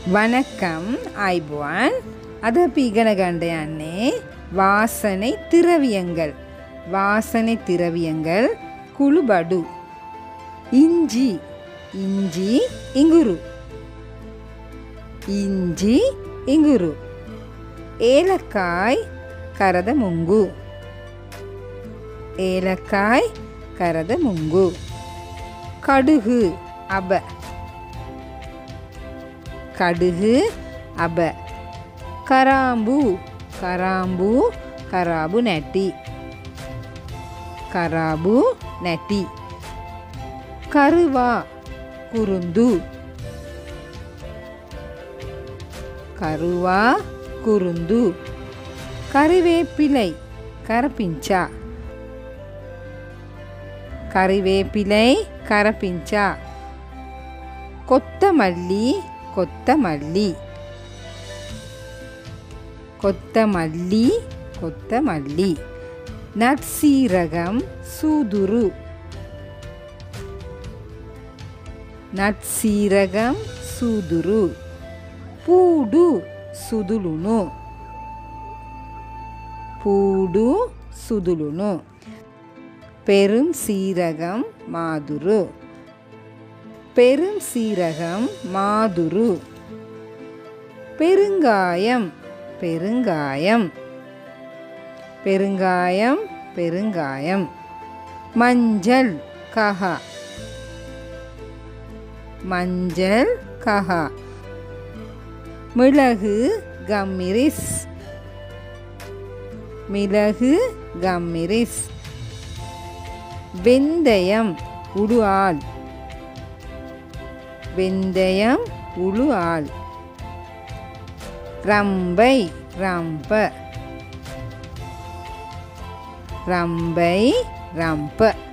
වනකම් අයිබුවන් අද අපි ඉගෙන ගණ්ඩ යන්නේ වාසனை திரவியங்கள் வாசனை திரவியங்கள் குழுபடு இஞ்சி இஞ்சி இங்குரு இஞ்சி இங்குரு ஏலக்காய் கரத முங்கு ஏலக்காய் கரத முங்கு கடுகு அப கடுகு அப கராம்பு கராம்பு கராபு නැටි கராபு නැටි கருவா குருந்து கருவா குருந்து கறிவேப்பிலை கரப்பிஞ்சா கறிவேப்பிலை கரப்பிஞ்சா கொத்தமல்லி கொத்தமல்லி கொத்தமல்லி கொத்தமல்லி நற்சீரகம் சூதுரு నత్సీరగం సూదురు పూడు సుదులును పూడు సుదులును பெரும் சீரகம் மாதுரு பெரும் சீரகம் மாதுரு பெருங்காயம் பெருங்காயம் பெருங்காயம் பெருங்காயம் மஞ்சள் கஹா மஞ்சள் கஹா மிளகு கம்மிரிஸ் மிளகு கம்மிரிஸ் வெந்தயம் உடு ஆள் வெந்தயம் உழு ஆள் ரம்பை ரம்ப ரம்பை ரம்ப